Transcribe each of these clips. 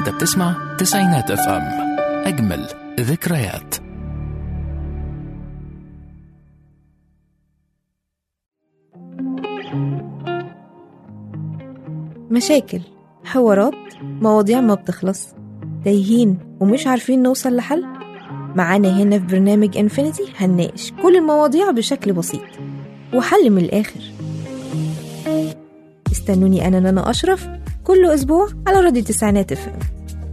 انت بتسمع تسعينات اف ام اجمل ذكريات مشاكل حوارات مواضيع ما بتخلص تايهين ومش عارفين نوصل لحل معانا هنا في برنامج انفينيتي هنناقش كل المواضيع بشكل بسيط وحل من الآخر استنوني أنا نانا أشرف كل أسبوع على راديو تسعينات اف ام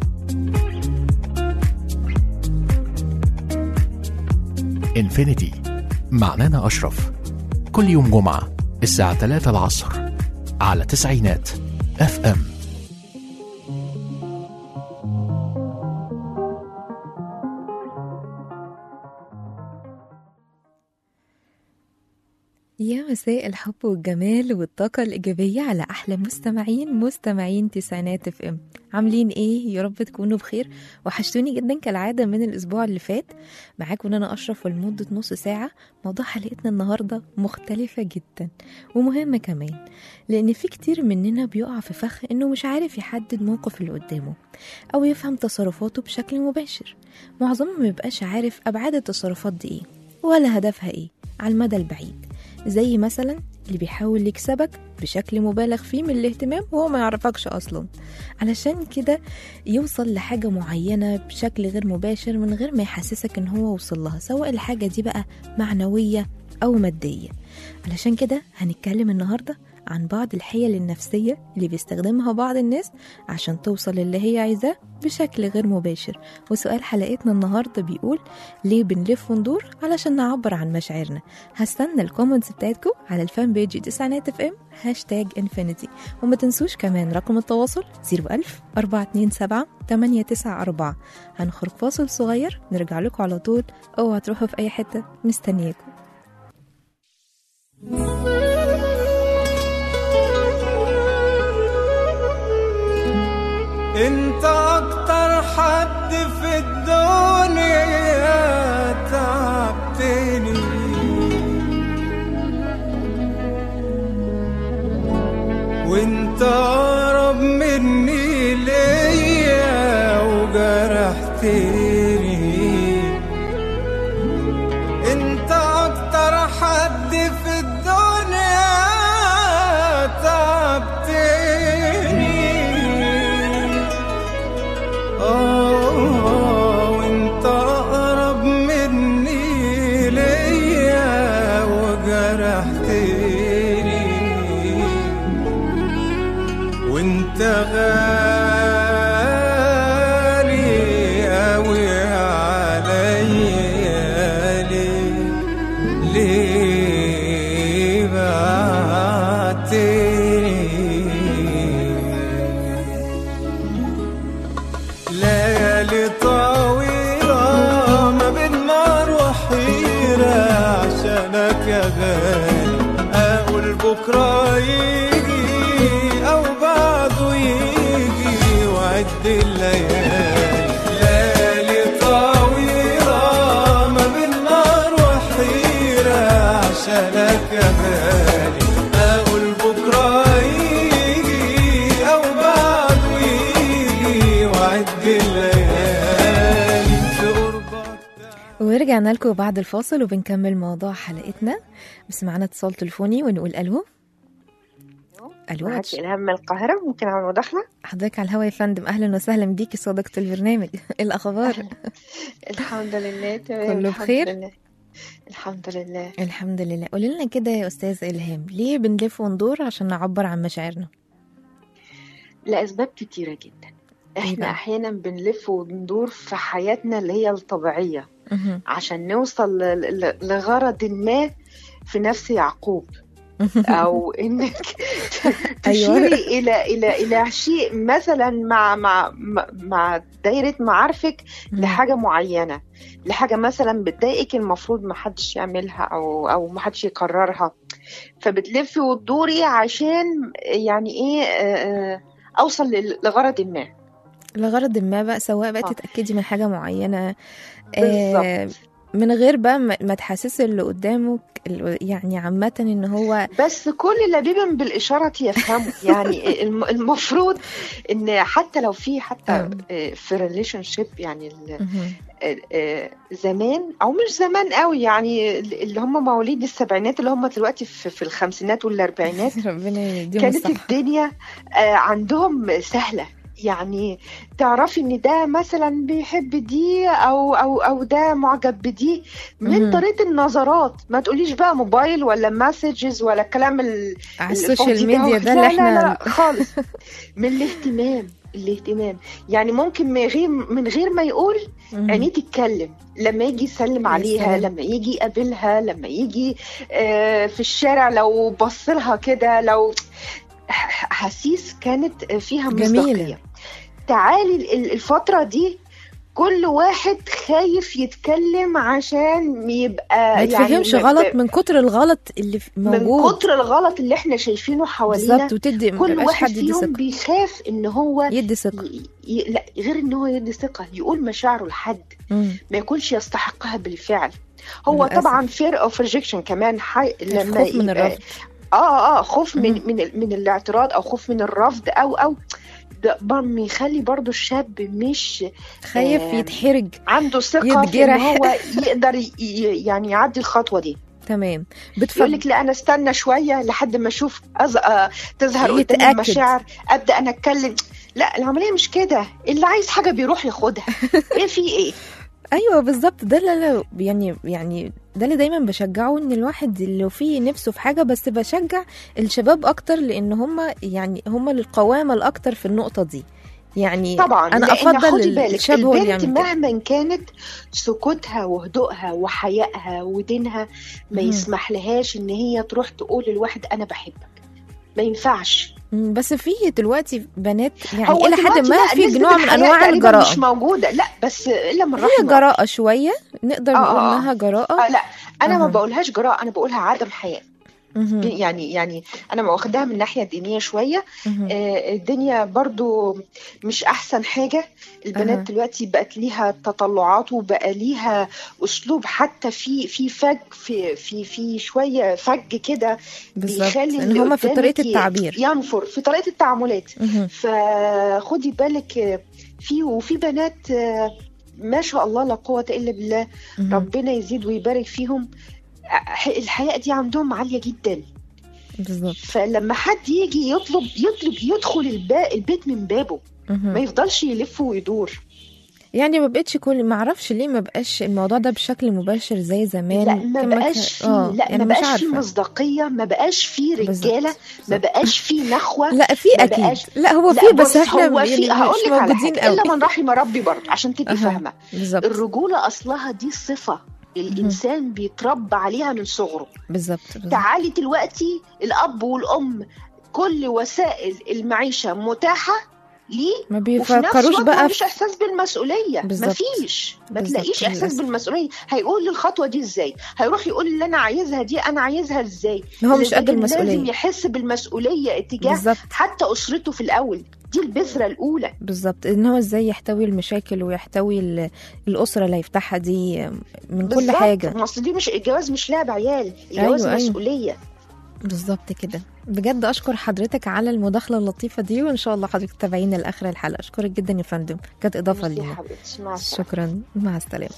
انفينيتي مع نانا أشرف كل يوم جمعة الساعة 3 العصر على تسعينات اف ام يا مساء الحب والجمال والطاقة الإيجابية على أحلى مستمعين مستمعين تسعينات اف ام عاملين إيه يا رب تكونوا بخير وحشتوني جدا كالعادة من الأسبوع اللي فات معاكم أنا أشرف ولمدة نص ساعة موضوع حلقتنا النهاردة مختلفة جدا ومهمة كمان لأن في كتير مننا بيقع في فخ إنه مش عارف يحدد الموقف اللي قدامه أو يفهم تصرفاته بشكل مباشر معظمنا مبيبقاش عارف أبعاد التصرفات دي إيه ولا هدفها إيه على المدى البعيد زي مثلا اللي بيحاول يكسبك بشكل مبالغ فيه من الاهتمام وهو ما يعرفكش اصلا علشان كده يوصل لحاجة معينة بشكل غير مباشر من غير ما يحسسك ان هو وصل لها سواء الحاجة دي بقى معنوية او مادية علشان كده هنتكلم النهاردة عن بعض الحيل النفسية اللي بيستخدمها بعض الناس عشان توصل اللي هي عايزاه بشكل غير مباشر وسؤال حلقتنا النهاردة بيقول ليه بنلف وندور علشان نعبر عن مشاعرنا هستنى الكومنتس بتاعتكم على الفان بيج تسعينات اف ام هاشتاج انفينيتي وما تنسوش كمان رقم التواصل 01000 427 894 هنخرج فاصل صغير نرجع لكم على طول اوعوا تروحوا في اي حتة مستنياكم انت اكتر حد في الدنيا تعبتني وانت اقرب مني ليا وجرحتني انت اكتر حد في الدنيا تعبتني آه وانت اقرب مني ليا وجرحتني وانت غالي اوي عليا ليه ليه بعتني ليالي طويلة ما بين نار وحيرة عشانك يا غالي أقول بكرة يجي أو بعده يجي وعد الليالي ليالي طويلة ما بين نار وحيرة عشانك يا غالي أقول بكرة يجي أو بعده يجي وعد الليالي في قربك ورجعنا لكم بعد الفاصل وبنكمل موضوع حلقتنا بس معانا اتصال تليفوني ونقول الو الو معاكي إلهام من القاهرة ممكن أعمل مداخلة؟ حضرتك على الهوا يا فندم اهلا وسهلا بيكي صديقة البرنامج ايه الاخبار الحمد لله تمام كله الحمد بخير؟ لله. الحمد لله الحمد لله قولي لنا كده يا استاذ الهام ليه بنلف وندور عشان نعبر عن مشاعرنا لأسباب كتيرة جدا إيه احنا بقى؟ احيانا بنلف وندور في حياتنا اللي هي الطبيعية مهم. عشان نوصل ل- ل- لغرض ما في نفس يعقوب او انك أيوة. تشيري الى الى الى شيء مثلا مع مع مع- مع دايره معارفك لحاجه معينه لحاجه مثلا بتضايقك المفروض ما حدش يعملها او او ما حدش يكررها فبتلفي وتدوري عشان يعني ايه آه، آه، اوصل لل- لغرض ما لغرض ما بقى سواء بقى آه. تتأكدي من حاجة معينة بالظبط. آه من غير بقى ما ما تحسس اللي قدامك ال- يعني عامة ان هو بس كل لبيب بالإشارة يفهمه يعني الم- المفروض إن حتى لو في حتى آه. آه، في ريليشن شيب يعني ال- مهم. آه، آه، زمان أو مش زمان قوي يعني اللي هم مواليد السبعينات اللي هم دلوقتي في في الخمسينات والأربعينات ربنا يديهم كانت الصحة الدنيا آه، عندهم سهلة يعني تعرفي ان ده مثلا بيحب دي او او او ده معجب بدي من مهم. طريقه النظرات ما تقوليش بقى موبايل ولا مسجز ولا الكلام ال- على الفاضي السوشيال ميديا ده لا اللي لا احنا لا خالص من الاهتمام الاهتمام يعني ممكن من غير من غير ما يقول مهم. عينيه تتكلم لما يجي يسلم يا عليها سلام. لما يجي يقابلها لما يجي آه، في الشارع لو بص لها كده لو ح- حسيس كانت فيها جميلة. مصداقية تعالي ال- الفترة دي كل واحد خايف يتكلم عشان يبقى ما يتفهمش م- غلط من كتر الغلط اللي في- من موجود كتر الغلط اللي احنا شايفينه حوالينا بالظبط وتدي ما كل يبقاش واحد حد يدي فيهم ثقة بيخاف ان هو يدي ثقة ي... ي... لا غير ان هو يدي ثقة يقول مشاعره لحد مم. ما يكونش يستحقها بالفعل هو للأسف. طبعا fear of rejection كمان حي... لما الخوف من يبقى- الرفض اه اه خوف من مم. من ال- من الاعتراض او خوف من الرفض او او ده برضه يخلي برضه الشاب مش خايف آه، يتحرج عنده ثقة في ان يتجرح. هو يقدر ي... ي- يعني يعدي الخطوة دي تمام يقول بتفضل لك لا انا استنى شوية لحد ما اشوف أز... آه، تظهر قدامي يتأكد. المشاعر ابدا انا اتكلم لا العملية مش كده اللي عايز حاجة بيروح ياخدها ايه في ايه ايوه بالظبط ده اللي أنا يعني يعني ده اللي دايما بشجعه ان الواحد اللي فيه نفسه في حاجه بس بشجع الشباب اكتر لان هم يعني هم القوامه الاكتر في النقطه دي يعني طبعا انا لأن افضل خدي بالك الشاب هو اللي البنت يعمل كده مهما كانت سكوتها وهدوءها وحيائها ودينها ما مهم. يسمح لهاش ان هي تروح تقول للواحد انا بحبك ما ينفعش مم، بس في دلوقتي بنات يعني هو الى حد دلوقتي ما لا، في نسبة نوع من الحياء انواع تقريباً الجراءه مش موجوده لا بس الا من هي رحم الله. جراءه شويه نقدر آه، نقول آه، آه. انها جراءه آه لا انا ما أها. بقولهاش جراءه انا بقولها عدم حياء مهم، يعني يعني انا واخداها من الناحيه الدينيه شويه مهم. آه، الدنيا برضو مش احسن حاجة البنات أها. دلوقتي بقت ليها تطلعات وبقى ليها اسلوب حتى في في فج في في في شوية فج كده بالظبط بيخلي ان اللي هم في قدامك طريقه ي- التعبير ينفر في طريقة التعاملات مهم. فخدي بالك آه، في وفي بنات آه، ما شاء الله لا قوة إلا بالله مهم. ربنا يزيد ويبارك فيهم آه، الحياء دي عندهم عالية جدا بالظبط فلما حد يجي يطلب يطلب يدخل الب- البيت من بابه مهم. ما يفضلش يلف ويدور يعني ما بقتش كل ما اعرفش ليه ما بقاش الموضوع ده بشكل مباشر زي زمان لا ما كان ما بقاش كان- فيه آه، لا يعني ما مش بقاش فيه عارفة. مصداقية ما بقاش فيه بالظبط، رجالة ما بالظبط. بقاش فيه نخوة لا في ما اكيد بقاش- لا هو لا في بس بص، احنا هو يعني في هقول مش لك على موجودين حاجة قوي الا من رحم ربي برضه عشان تبقي أها. فاهمة بالظبط الرجولة اصلها دي صفة الانسان بيتربى عليها من صغره بالظبط بالظبط. تعالي دلوقتي الاب والام كل وسائل المعيشة متاحة ليه ما وفي نفس بيفكروش الوقت بقى مفيش احساس بالمسؤوليه بالظبط. مفيش ما بالظبط، تلاقيش احساس للأسف. بالمسؤوليه هيقول لي الخطوه دي ازاي هيروح يقول اللي انا عايزها دي انا عايزها ازاي إن هو مش قد لكن لازم المسؤوليه يحس بالمسؤوليه اتجاه بالظبط حتى اسرته في الاول دي البذره الاولى بالظبط ان هو ازاي يحتوي المشاكل ويحتوي ال- الاسره اللي هيفتحها دي من كل بالظبط. حاجه ما اصل دي مش الجواز مش لعب عيال الجواز أيوة، أيوة. مسؤوليه بالظبط كده بجد اشكر حضرتك على المداخله اللطيفه دي وان شاء الله حضرتك تتابعينا لاخر الحلقه اشكرك جدا يا فندم كانت اضافه ميرسي يا لينا حبيبتي مع السلامه شكرا مع السلامة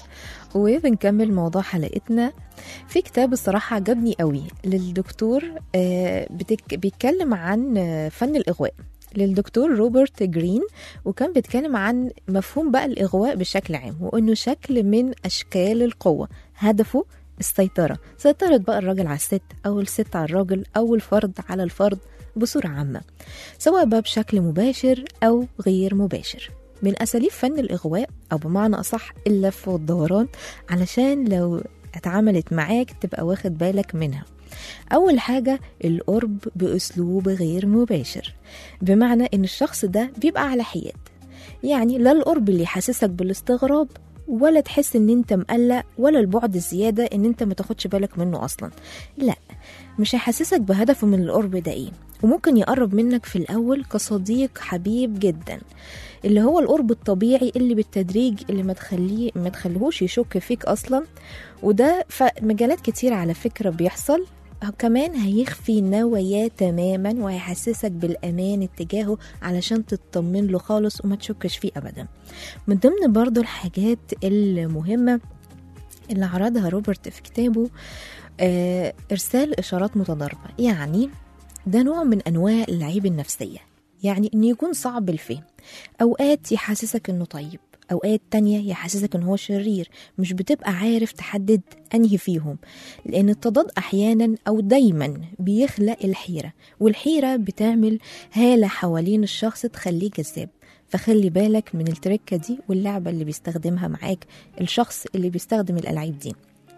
وبنكمل موضوع حلقتنا في كتاب الصراحة عجبني قوي للدكتور آه، بتك... بيتكلم عن آه، فن الإغواء للدكتور روبرت جرين وكان بيتكلم عن مفهوم بقى الإغواء بشكل عام وإنه شكل من أشكال القوة هدفه السيطرة سيطرة بقى الراجل على الست أو الست على الراجل أو الفرد على الفرد بصورة عامة سواء بقى بشكل مباشر أو غير مباشر من أساليب فن الإغواء أو بمعنى أصح اللف والدوران علشان لو اتعملت معاك تبقى واخد بالك منها أول حاجة القرب بأسلوب غير مباشر بمعنى إن الشخص ده بيبقى على حياد يعني لا القرب اللي يحسسك بالاستغراب ولا تحس ان انت مقلق ولا البعد الزيادة ان انت ما تاخدش بالك منه اصلا لا مش هيحسسك بهدفه من القرب ده ايه وممكن يقرب منك في الأول كصديق حبيب جدا اللي هو القرب الطبيعي اللي بالتدريج اللي ما تخليه ما تخليهوش يشك فيك أصلا وده في مجالات كتير على فكرة بيحصل كمان هيخفي نواياه تماما وهيحسسك بالأمان اتجاهه علشان تطمن له خالص وما تشكش فيه أبدا من ضمن برضو الحاجات المهمة اللي عرضها روبرت في كتابه آه إرسال إشارات متضاربة يعني ده نوع من أنواع اللعيب النفسية يعني إنه يكون صعب الفهم أوقات يحسسك إنه طيب أوقات تانية يحسسك إن هو شرير مش بتبقى عارف تحدد أنهي فيهم لأن التضاد أحيانا أو دايما بيخلق الحيرة والحيرة بتعمل هالة حوالين الشخص تخليه جذاب فخلي بالك من التركة دي واللعبة اللي بيستخدمها معاك الشخص اللي بيستخدم الألعاب دي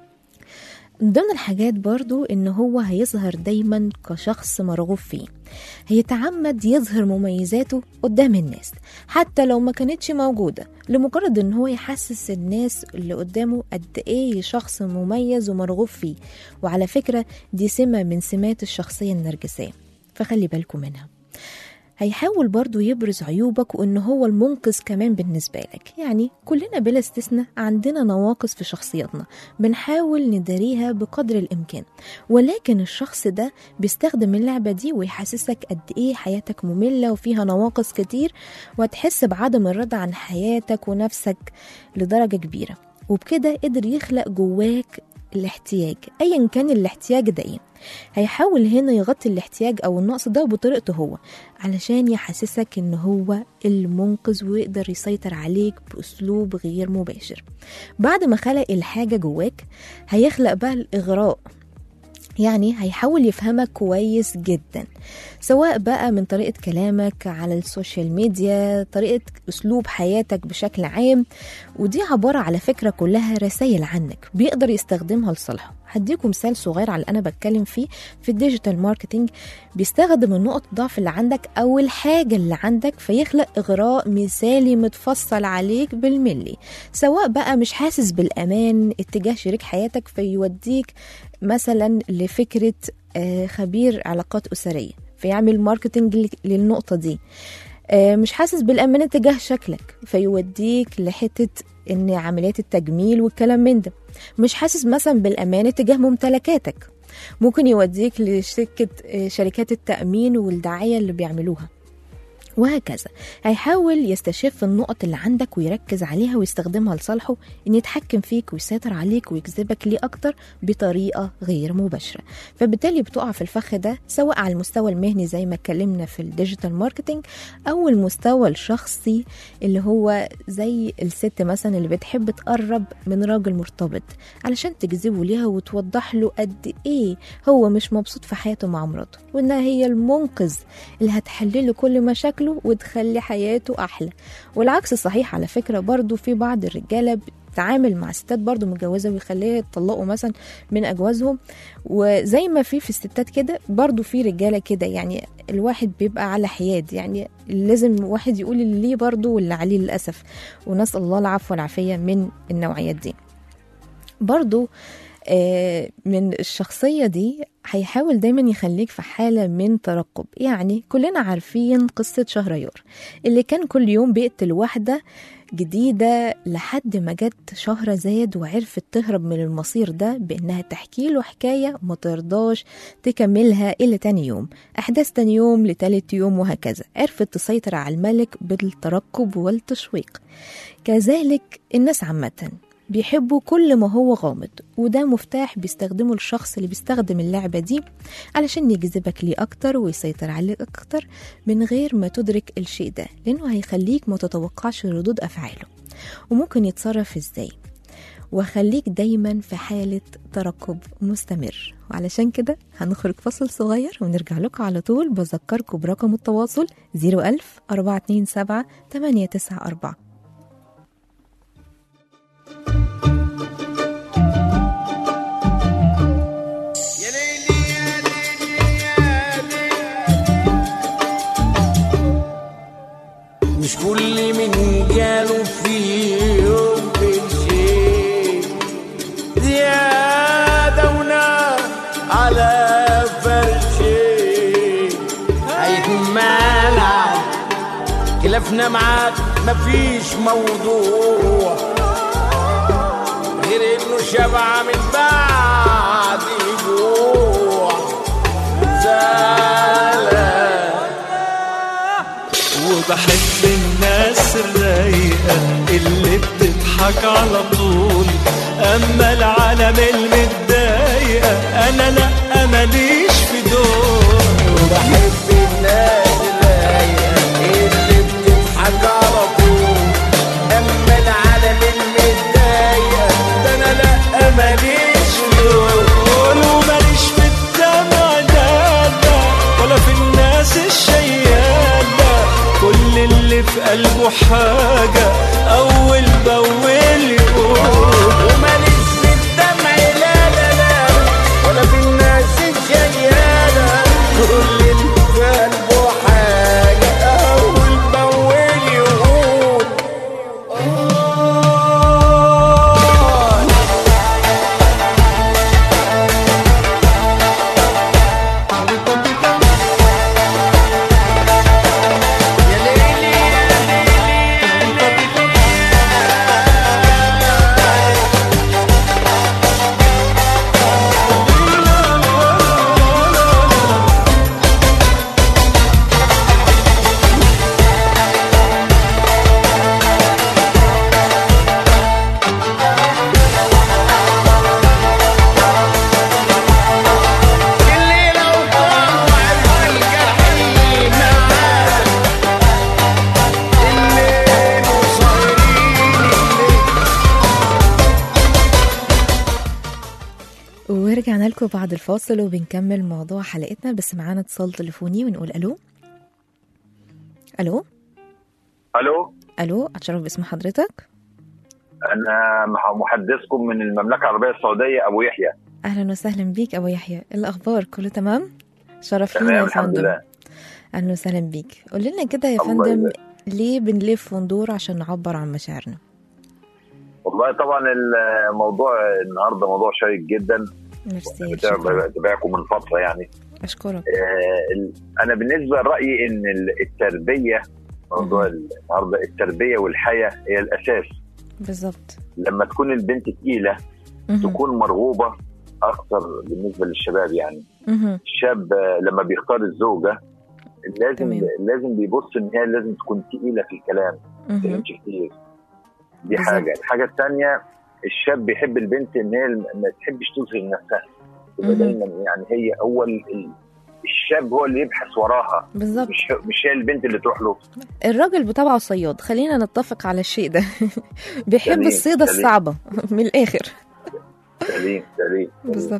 من ضمن الحاجات برضو ان هو هيظهر دايما كشخص مرغوب فيه هيتعمد يظهر مميزاته قدام الناس حتى لو ما كانتش موجودة لمجرد ان هو يحسس الناس اللي قدامه قد ايه شخص مميز ومرغوب فيه وعلى فكرة دي سمة من سمات الشخصية النرجسية فخلي بالكم منها هيحاول برضو يبرز عيوبك وإن هو المنقذ كمان بالنسبة لك يعني كلنا بلا استثناء عندنا نواقص في شخصياتنا بنحاول نداريها بقدر الإمكان ولكن الشخص ده بيستخدم اللعبة دي ويحسسك قد إيه حياتك مملة وفيها نواقص كتير وهتحس بعدم الرضا عن حياتك ونفسك لدرجة كبيرة وبكده قدر يخلق جواك الاحتياج ايا كان الاحتياج ده ايه هيحاول هنا يغطي الاحتياج او النقص ده بطريقته هو علشان يحسسك ان هو المنقذ ويقدر يسيطر عليك باسلوب غير مباشر بعد ما خلق الحاجه جواك هيخلق بقى الاغراء يعني هيحاول يفهمك كويس جدا سواء بقى من طريقة كلامك على السوشيال ميديا طريقة أسلوب حياتك بشكل عام ودي عبارة على فكرة كلها رسائل عنك بيقدر يستخدمها لصالحه هديكم مثال صغير على اللي أنا بتكلم فيه في الديجيتال ماركتينج بيستخدم النقط الضعف اللي عندك أو الحاجة اللي عندك فيخلق إغراء مثالي متفصل عليك بالملي سواء بقى مش حاسس بالأمان اتجاه شريك حياتك فيوديك مثلا لفكرة آه، خبير علاقات أسرية فيعمل ماركتنج للنقطة دي آه، مش حاسس بالأمان تجاه شكلك فيوديك لحتة إن عمليات التجميل والكلام من ده مش حاسس مثلا بالأمان تجاه ممتلكاتك ممكن يوديك لشركة آه، شركات التأمين والدعاية اللي بيعملوها وهكذا هيحاول يستشف النقط اللي عندك ويركز عليها ويستخدمها لصالحه ان يتحكم فيك ويسيطر عليك ويجذبك ليه اكتر بطريقه غير مباشره فبالتالي بتقع في الفخ ده سواء على المستوى المهني زي ما اتكلمنا في الديجيتال ماركتينج او المستوى الشخصي اللي هو زي الست مثلا اللي بتحب تقرب من راجل مرتبط علشان تجذبه ليها وتوضح له قد ايه هو مش مبسوط في حياته مع مراته وانها هي المنقذ اللي هتحلله كل مشاكله وتخلي حياته احلى والعكس صحيح على فكره برضو في بعض الرجاله بتتعامل مع ستات برضو متجوزه ويخليها يطلقوا مثلا من اجوازهم وزي ما في في الستات كده برضو في رجاله كده يعني الواحد بيبقى على حياد يعني لازم واحد يقول اللي ليه برضو واللي عليه للاسف ونسال الله العفو والعافيه من النوعيات دي برضو آه، من الشخصية دي هيحاول دايما يخليك في حالة من ترقب يعني كلنا عارفين قصة شهريار اللي كان كل يوم بيقتل واحدة جديدة لحد ما جت شهرزاد وعرفت تهرب من المصير ده بإنها تحكي له حكاية ما ترضاش تكملها إلا تاني يوم أحداث تاني يوم لتالت يوم وهكذا عرفت تسيطر على الملك بالترقب والتشويق كذلك الناس عامة بيحبوا كل ما هو غامض وده مفتاح بيستخدمه الشخص اللي بيستخدم اللعبة دي علشان يجذبك ليه أكتر ويسيطر عليك أكتر من غير ما تدرك الشيء ده لأنه هيخليك ما تتوقعش ردود أفعاله وممكن يتصرف إزاي وخليك دايما في حالة ترقب مستمر وعلشان كده هنخرج فصل صغير ونرجع لكم على طول بذكركم برقم التواصل 01000 427 894 يا ليلي يا ليلي يا ليلي مش كل من جاله في يوم بالشيء زيادة ونار على فرشي الملعب خلافنا معاك مفيش موضوع غير انه شبع من بعد جوع زعلان وبحب الناس الرايقة اللي بتضحك على طول أما العالم المتضايقة أنا لأ ماليش في دول وبحب الناس الرايقة اللي بتضحك على طول اما العالم المتضايقة ده انا لا ماليش دول وماليش في الدمع ده ده ولا في الناس الشيالة كل اللي في قلبه حاجة أول بأول يقول وماليش في الدمع لا لا لا ولا في الناس الشيالة كل اللي في قلبه حاجة أول بأول يقول آه يا ليلي يا ليلي الليلة وطلع الجحيم معاك الليل وصايرين الليل ورجعنا لكم بعد الفاصل وبنكمل موضوع حلقتنا بس معانا اتصال تليفوني ونقول الو الو الو الو اتشرف باسم حضرتك انا مح- محدثكم من المملكه العربيه السعوديه ابو يحيى اهلا وسهلا بيك ابو يحيى إيه الاخبار كله تمام شرف لينا تمام يا الحمد فندم لله اهلا وسهلا بيك قول لنا كده يا الله فندم يبارك. ليه بنلف وندور عشان نعبر عن مشاعرنا والله طبعا الموضوع النهارده موضوع شيق جدا ميرسي شكرا بتابع- بتابعكم من فتره يعني اشكرك آه، ال- انا بالنسبه لرايي ان ال- التربيه موضوع النهارده التربيه والحياه هي الاساس بالظبط لما تكون البنت تقيله مهم. تكون مرغوبه اكثر بالنسبه للشباب يعني مهم. الشاب آه، لما بيختار الزوجه لازم تمام. لازم بيبص ان هي لازم تكون تقيله في الكلام ما مهم. تتكلمش كتير دي بالظبط. حاجه الحاجه الثانيه الشاب بيحب البنت ان هي ما تحبش تظهر نفسها تبقى مهم. دايما يعني هي اول ال- الشاب هو اللي يبحث وراها بالظبط مش مش هي البنت اللي تروح له الراجل بطبعه صياد خلينا نتفق على الشيء ده بيحب سليم، الصيدة سليم. الصعبة من الآخر سليم سليم سليم. بالظبط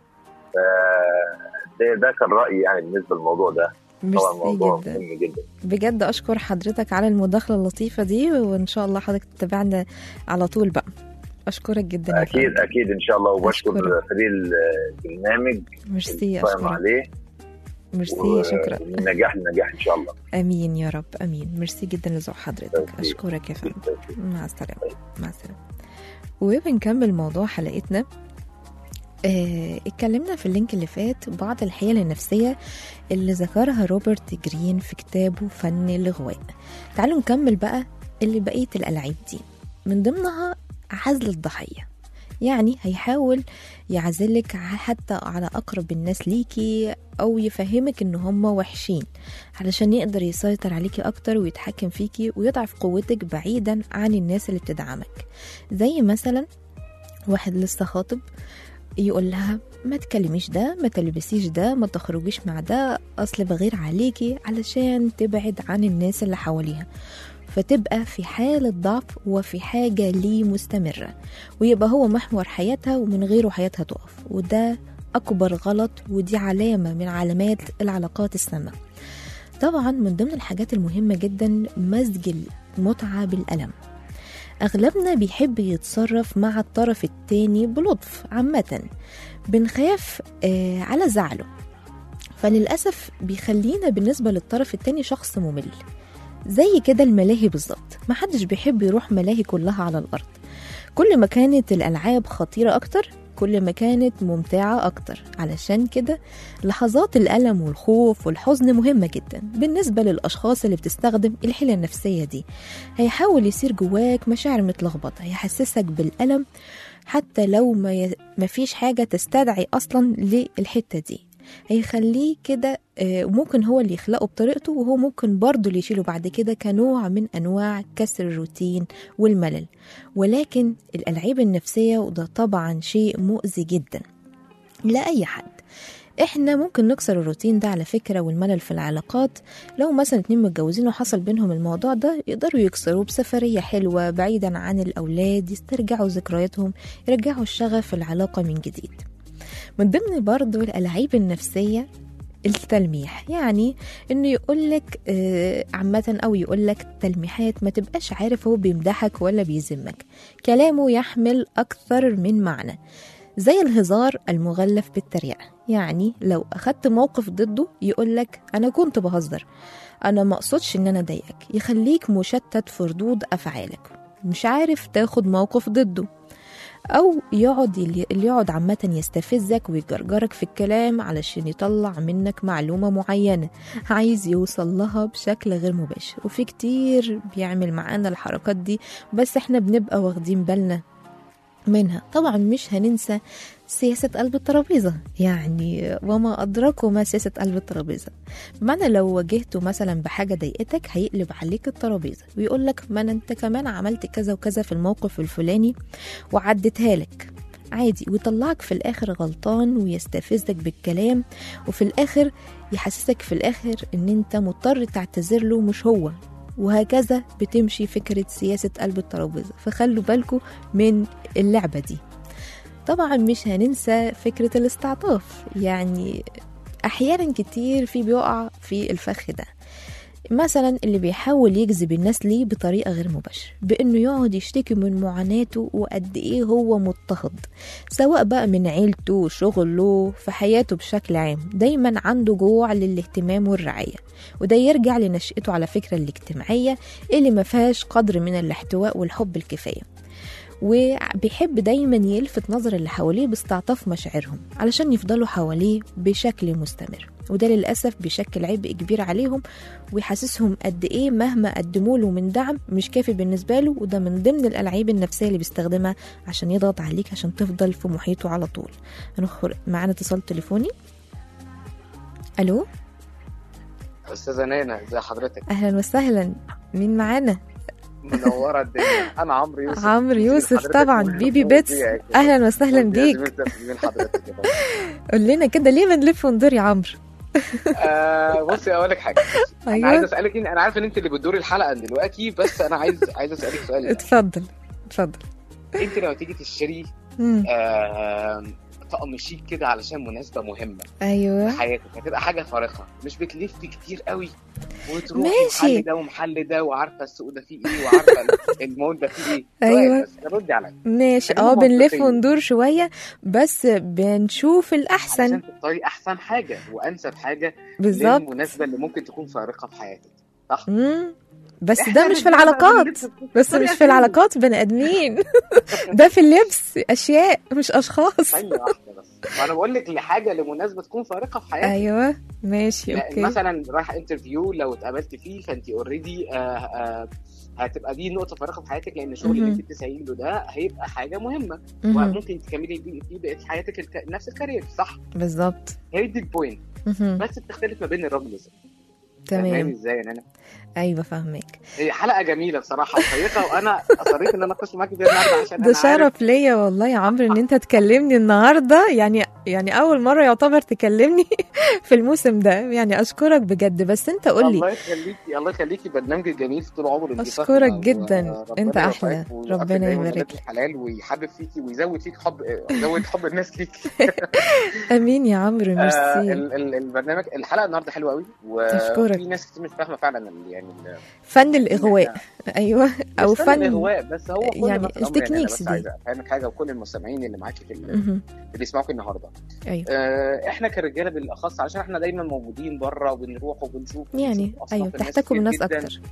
ف- ده ده كان رايي يعني بالنسبه للموضوع ده طبعا ميرسي موضوع جدا مهم جدا بجد أشكر حضرتك على المداخلة اللطيفة دي وإن شاء الله حضرتك تتابعنا على طول بقى أشكرك جدا يا اكيد فندم. اكيد ان شاء الله وبشكر أشكرك. فريق البرنامج ميرسي القائم أشكرك عليه ميرسي شكرا من نجاح لنجاح ان شاء الله امين يا رب امين ميرسي جدا لذوق حضرتك توفيق. اشكرك يا فندم مع السلامه مع السلامه وبنكمل موضوع حلقتنا آه، اتكلمنا في اللينك اللي فات بعض الحيل النفسية اللي ذكرها روبرت جرين في كتابه فن الغواء تعالوا نكمل بقى اللي بقية الألعاب دي من ضمنها عزل الضحية يعني هيحاول يعزلك ع- حتى على أقرب الناس ليكي أو يفهمك إن هم وحشين علشان يقدر يسيطر عليكي أكتر ويتحكم فيكي ويضعف قوتك بعيدا عن الناس اللي بتدعمك زي مثلا واحد لسه خاطب يقول لها ما تكلميش ده ما تلبسيش ده ما تخرجيش مع ده اصل بغير عليكي علشان تبعد عن الناس اللي حواليها فتبقى في حالة ضعف وفي حاجة ليه مستمرة ويبقى هو محور حياتها ومن غيره حياتها تقف وده أكبر غلط ودي علامة من علامات العلاقات السامة طبعا من ضمن الحاجات المهمة جدا مزج المتعة بالألم أغلبنا بيحب يتصرف مع الطرف التاني بلطف عامة بنخاف آه على زعله فللأسف بيخلينا بالنسبة للطرف التاني شخص ممل زي كده الملاهي بالظبط محدش بيحب يروح ملاهي كلها على الأرض كل ما كانت الألعاب خطيرة أكتر كل ما كانت ممتعة أكتر علشان كده لحظات الألم والخوف والحزن مهمة جدا بالنسبة للأشخاص اللي بتستخدم الحيلة النفسية دي هيحاول يصير جواك مشاعر متلخبطة هيحسسك بالألم حتى لو ما, ي... ما فيش حاجة تستدعي أصلا للحتة دي هيخليه كده آه، وممكن هو اللي يخلقه بطريقته وهو ممكن برضه اللي يشيله بعد كده كنوع من أنواع كسر الروتين والملل ولكن الألعاب النفسية وده طبعا شيء مؤذي جدا لأي حد احنا ممكن نكسر الروتين ده على فكرة والملل في العلاقات لو مثلا اتنين متجوزين وحصل بينهم الموضوع ده يقدروا يكسروه بسفرية حلوة بعيدا عن الأولاد يسترجعوا ذكرياتهم يرجعوا الشغف في العلاقة من جديد من ضمن برضو الألعاب النفسية التلميح يعني انه يقولك آه، عامة او يقولك تلميحات ما تبقاش عارف هو بيمدحك ولا بيذمك كلامه يحمل اكثر من معنى زي الهزار المغلف بالتريقة يعني لو أخدت موقف ضده يقولك أنا كنت بهزر أنا مقصدش إن أنا أضايقك يخليك مشتت في ردود أفعالك مش عارف تاخد موقف ضده أو يقعد اللي يقعد عامة يستفزك ويجرجرك في الكلام علشان يطلع منك معلومة معينة عايز يوصل لها بشكل غير مباشر وفي كتير بيعمل معانا الحركات دي بس احنا بنبقى واخدين بالنا منها طبعا مش هننسى سياسة قلب الترابيزة يعني وما أدراكم ما سياسة قلب الترابيزة بمعنى لو واجهته مثلا بحاجة ضايقتك هيقلب عليك الترابيزة ويقول لك ما أنا أنت كمان عملت كذا وكذا في الموقف الفلاني وعدتها لك عادي ويطلعك في الآخر غلطان ويستفزك بالكلام وفي الآخر يحسسك في الآخر إن أنت مضطر تعتذر له مش هو وهكذا بتمشي فكرة سياسة قلب الترابيزة فخلوا بالكم من اللعبة دي طبعا مش هننسى فكرة الاستعطاف يعني أحيانا كتير في بيقع في الفخ ده مثلا اللي بيحاول يجذب الناس ليه بطريقة غير مباشرة بأنه يقعد يشتكي من معاناته وقد إيه هو مضطهد سواء بقى من عيلته شغله في حياته بشكل عام دايما عنده جوع للاهتمام والرعاية وده يرجع لنشأته على فكرة الاجتماعية اللي ما فيهاش قدر من الاحتواء والحب الكفاية وبيحب دايما يلفت نظر اللي حواليه باستعطاف مشاعرهم علشان يفضلوا حواليه بشكل مستمر وده للأسف بيشكل عبء كبير عليهم ويحسسهم قد إيه مهما قدموا له من دعم مش كافي بالنسبة له وده من ضمن الألعاب النفسية اللي بيستخدمها عشان يضغط عليك عشان تفضل في محيطه على طول هنخر معانا اتصال تليفوني ألو استاذه نانا ازي حضرتك أهلا وسهلا مين معانا منوره الدنيا انا عمرو يوسف عمرو جزيل يوسف حضرتك طبعا واللي بيبي فوق بيتس فيها كده. أهلا وسهلا يا بيك زميلتي من حضرتك يا بابا. قول لنا كده ليه بنلف وندور يا عمرو آه بصي اقول لك حاجه انا عايز أيوه اسالك إن انا عارف ان انت اللي بتدوري الحلقه دلوقتي بس انا عايز عايز اسالك سؤال اتفضل اتفضل انت لو تيجي تشتري مم. آه طقم شيك كده علشان مناسبه مهمه ايوه في حياتك هتبقى حاجه فارقه مش بتلفي كتير قوي وتروحي ماشي. محل ده ومحل ده وعارفه السوق ده فيه ايه وعارفه المول ده فيه ايه أيوة. سؤال بس ردي عليا ماشي خلينا اه بنلف منطقيين. وندور شويه بس بنشوف الاحسن علشان تختاري احسن حاجه وانسب حاجه بالظبط للمناسبه اللي ممكن تكون فارقه في حياتك صح مم. بس إحنا ده مش في رجالة بقى العلاقات بنلف بس بطريقة مش في حلوة. العلاقات بني ادمين ده في اللبس اشياء مش اشخاص ثانيه واحده بس وانا بقول لك لحاجه لمناسبه تكون فارقه في حياتك ايوه ماشي لا، اوكي مثلا رايحه انترفيو لو اتقابلت فيه فانت اوريدي هتبقى دي نقطه فارقه في حياتك لان الشغل اللي مهم. انت بتسعي له ده هيبقى حاجه مهمه مهم. وممكن تكملي بيه فيه بقيه حياتك الك... نفس الكارير صح بالظبط هي دي البوينت مهم. بس بتختلف ما بين الراجل والست فاهماني تمام ازاي يعني انا ايوه فاهمك هي حلقه جميله بصراحه وشيقه وانا اصريت ان انا اخش معاكي فيها النهارده عشان ده انا عارف شرف ليا والله يا عمرو ان انت تكلمني النهارده يعني يعني اول مره يعتبر تكلمني في الموسم ده يعني اشكرك بجد بس انت قول لي الله يخليكي الله يخليكي برنامجك جميل طول عمره انت أشكرك فاهمة، جداً. وربنا أنت أحلى. يوفقك ويوفقك ربنا دايماً يبارك ولاد لك. الحلال ويحبب فيكي ويزود فيك حب يزود حب الناس ليكي امين يا عمرو آه ميرسي ال- ال- البرنامج الحلقه النهارده حلوه قوي أشكرك. وفي ناس كتير مش فاهمه فعلا ال- يعني ال- فن الاغواء ايوه او مش فن فن الاغواء بس هو كل يعني ما في الأمر التكنيكس انا بس دي. عايز افهمك حاجه وكل المستمعين اللي معاكي في ال- مهم. اللي بيسمعوك النهارده ايوه آه، احنا كرجاله بالاخص عشان احنا دايما موجودين بره وبنروح وبنشوف يعني وبنشوف أصناف ايوه الناس تحتكم كتير الناس جداً. اكتر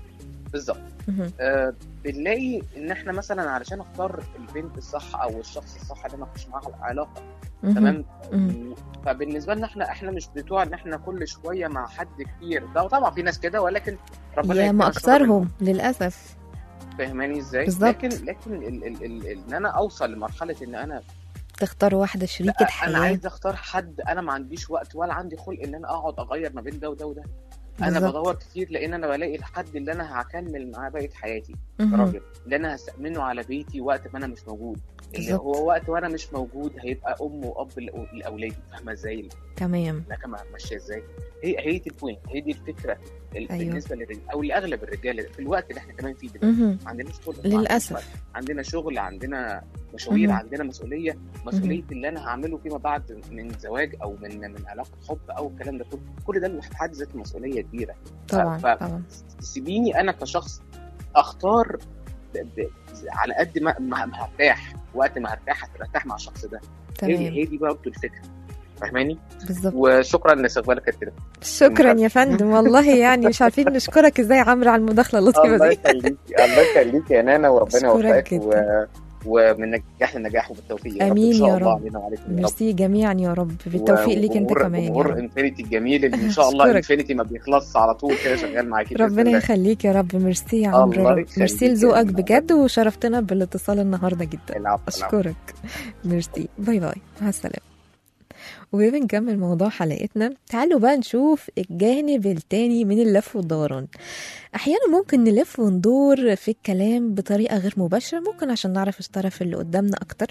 بالظبط مهم. آه بنلاقي ان احنا مثلا علشان اختار البنت الصح او الشخص الصح اللي انا اخش معاه علاقه مهم. تمام مم. فبالنسبه لنا احنا احنا مش بتوع ان احنا كل شويه مع حد كتير ده طبعا في ناس كده ولكن ربنا يا ما يكرمنا شر اكثرهم للاسف منهم. فاهماني ازاي؟ بالظبط. لكن لكن ال ال ال ان انا اوصل لمرحله ان انا تختار واحده شريكه انا حياه عايز اختار حد انا ما عنديش وقت ولا عندي خلق ان انا اقعد اغير ما بين ده وده وده انا بالظبط. بدور كتير لان انا بلاقي الحد اللي انا هكمل معاه بقيه حياتي مهم. راجل اللي انا هستأمنه على بيتي وقت ما انا مش موجود اللي بالظبط. هو وقت وانا مش موجود هيبقى ام واب لأو- لاولادي فاهمه ازاي تمام الحكمه ماشيه ازاي هي هي دي البوينت هي دي الفكره ال- أيوة. بالنسبه للرجال او لاغلب الرجاله في الوقت اللي احنا كمان فيه دلوقتي مهم. ما عندناش خلق ما عندناش للاسف وقت. عندنا شغل عندنا مشاوير مهم. عندنا مسؤوليه مسؤوليه اللي انا هعمله فيما بعد من زواج او من من علاقه حب او الكلام ده كله كل ده لوحده في حد ذاته مسؤوليه كبيره طبعا ف- طبعا سيبيني انا كشخص اختار ب... ب... على قد ما ما ما هرتاح وقت ما هرتاح هرتاح مع الشخص ده هي تمام هي دي برضه الفكره فاهماني بالظبط وشكرا لاستقبالك كده شكرا يا فندم والله يعني مش عارفين نشكرك ازاي يا عمرو على المداخله اللطيفه الله دي يخليكي الله يخليكي يا نانا وربنا أشكرك يوفقك و... جدا. ومن نجاح لنجاح وبالتوفيق يا رب آمين ان شاء يا الله رب. علينا وعليكم يا رب ميرسي جميعا يا رب بالتوفيق ليك انت وجمهور- كمان يا جمهور رب انفينيتي الجميل اللي ان شاء الله أشكرك. انفينيتي ما بيخلصش على طول كده شغال معاكي بإذن ربنا الله. يخليك يا رب ميرسي يا الله عمرو رب. يخليك ميرسي يا لذوقك نانا. بجد وشرفتنا بالاتصال النهارده جدا العفو العفو. اشكرك ميرسي باي باي مع السلامه وبنكمل موضوع حلقتنا تعالوا بقى نشوف الجانب التاني من اللف والدوران احيانا ممكن نلف وندور في الكلام بطريقه غير مباشره ممكن عشان نعرف الطرف اللي قدامنا اكتر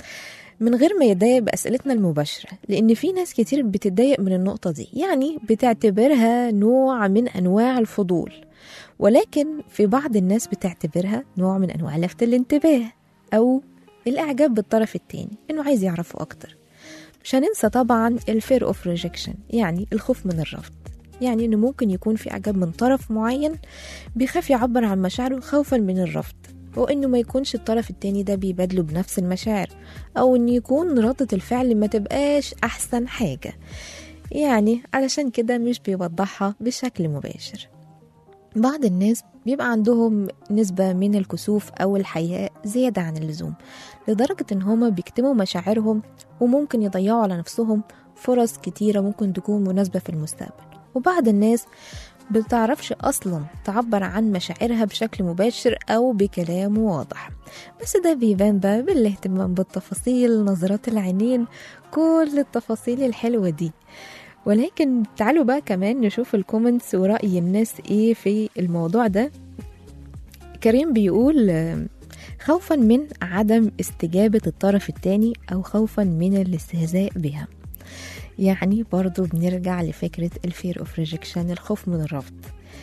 من غير ما يتضايق بأسئلتنا المباشرة لأن في ناس كتير بتتضايق من النقطة دي يعني بتعتبرها نوع من أنواع الفضول ولكن في بعض الناس بتعتبرها نوع من أنواع لفت الانتباه أو الإعجاب بالطرف التاني إنه عايز يعرفه أكتر مش هننسى طبعا الفير اوف ريجكشن يعني الخوف من الرفض يعني انه ممكن يكون في اعجاب من طرف معين بيخاف يعبر عن مشاعره خوفا من الرفض وانه ما يكونش الطرف التاني ده بيبادله بنفس المشاعر او ان يكون ردة الفعل ما تبقاش احسن حاجة يعني علشان كده مش بيوضحها بشكل مباشر بعض الناس بيبقى عندهم نسبة من الكسوف أو الحياء زيادة عن اللزوم لدرجة إن هما بيكتموا مشاعرهم وممكن يضيعوا على نفسهم فرص كتيرة ممكن تكون مناسبة في المستقبل وبعض الناس بتعرفش أصلا تعبر عن مشاعرها بشكل مباشر أو بكلام واضح بس ده بيبان بقى بالاهتمام بالتفاصيل نظرات العينين كل التفاصيل الحلوة دي ولكن تعالوا بقى كمان نشوف الكومنتس ورأي الناس ايه في الموضوع ده كريم بيقول آه، خوفا من عدم استجابة الطرف التاني أو خوفا من الاستهزاء بها يعني برضو بنرجع لفكرة الفير اوف ريجكشن الخوف من الرفض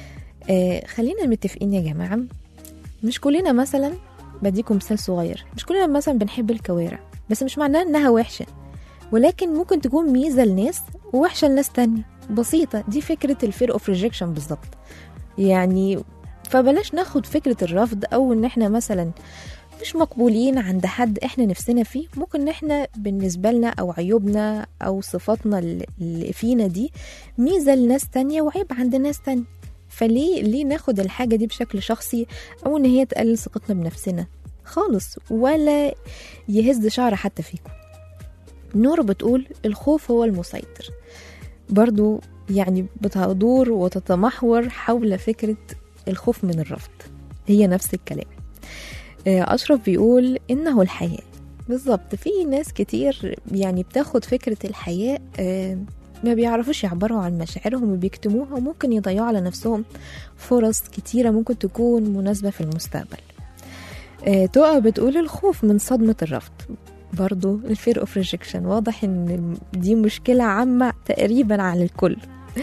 آه خلينا متفقين يا جماعة مش كلنا مثلا بديكم مثال صغير مش كلنا مثلا بنحب الكوارع بس مش معناه انها وحشة ولكن ممكن تكون ميزة لناس ووحشة لناس تانية بسيطة دي فكرة الفير اوف ريجكشن بالظبط يعني فبلاش ناخد فكرة الرفض أو إن إحنا مثلا مش مقبولين عند حد إحنا نفسنا فيه ممكن إن إحنا بالنسبة لنا أو عيوبنا أو صفاتنا اللي فينا دي ميزة لناس تانية وعيب عند ناس تانية فليه ليه ناخد الحاجة دي بشكل شخصي أو إن هي تقلل ثقتنا بنفسنا خالص ولا يهز شعر حتى فيكم نور بتقول الخوف هو المسيطر برضو يعني بتدور وتتمحور حول فكرة الخوف من الرفض هي نفس الكلام آه، أشرف بيقول إنه الحياء بالظبط في ناس كتير يعني بتاخد فكرة الحياء آه، ما بيعرفوش يعبروا عن مشاعرهم وبيكتموها وممكن يضيعوا على نفسهم فرص كتيرة ممكن تكون مناسبة في المستقبل آه، تقى بتقول الخوف من صدمة الرفض برضو الفير اوف ريجكشن واضح ان دي مشكلة عامة تقريبا على الكل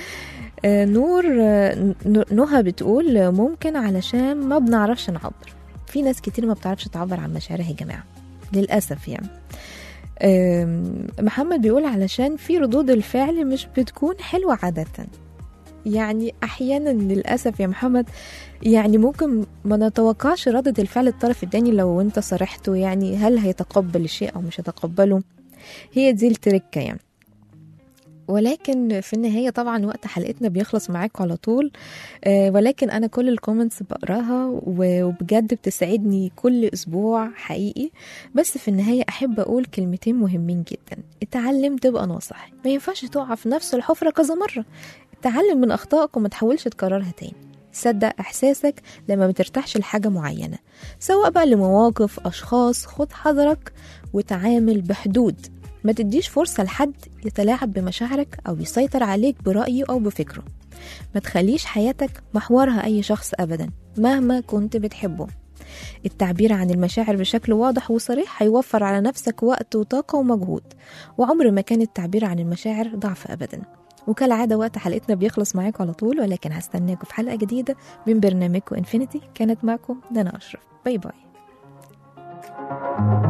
آه، نور آه، ن- نهى بتقول آه، ممكن علشان ما بنعرفش نعبر في ناس كتير ما بتعرفش تعبر عن مشاعرها يا جماعة للأسف يعني آم، محمد بيقول علشان في ردود الفعل مش بتكون حلوة عادة يعني أحيانا للأسف يا محمد يعني ممكن ما نتوقعش ردة الفعل الطرف التاني لو انت صرحته يعني هل هيتقبل الشيء أو مش هيتقبله هي دي التركة يعني ولكن في النهاية طبعا وقت حلقتنا بيخلص معاكم على طول آه، ولكن أنا كل الكومنتس بقراها و- وبجد بتسعدني كل أسبوع حقيقي بس في النهاية أحب أقول كلمتين مهمين جدا اتعلم تبقى ناصح ما ينفعش تقع في نفس الحفرة كذا مرة اتعلم من أخطائك وما تحاولش تكررها تاني صدق إحساسك لما بترتاحش لحاجة معينة سواء بقى لمواقف أشخاص خد حذرك وتعامل بحدود ما تديش فرصة لحد يتلاعب بمشاعرك أو يسيطر عليك برأيه أو بفكره ما تخليش حياتك محورها أي شخص أبدا مهما كنت بتحبه التعبير عن المشاعر بشكل واضح وصريح هيوفر على نفسك وقت وطاقة ومجهود وعمر ما كان التعبير عن المشاعر ضعف أبدا وكالعادة وقت حلقتنا بيخلص معاكم على طول ولكن هستناكم في حلقة جديدة من برنامجكم انفينيتي كانت معكم دنا أشرف باي باي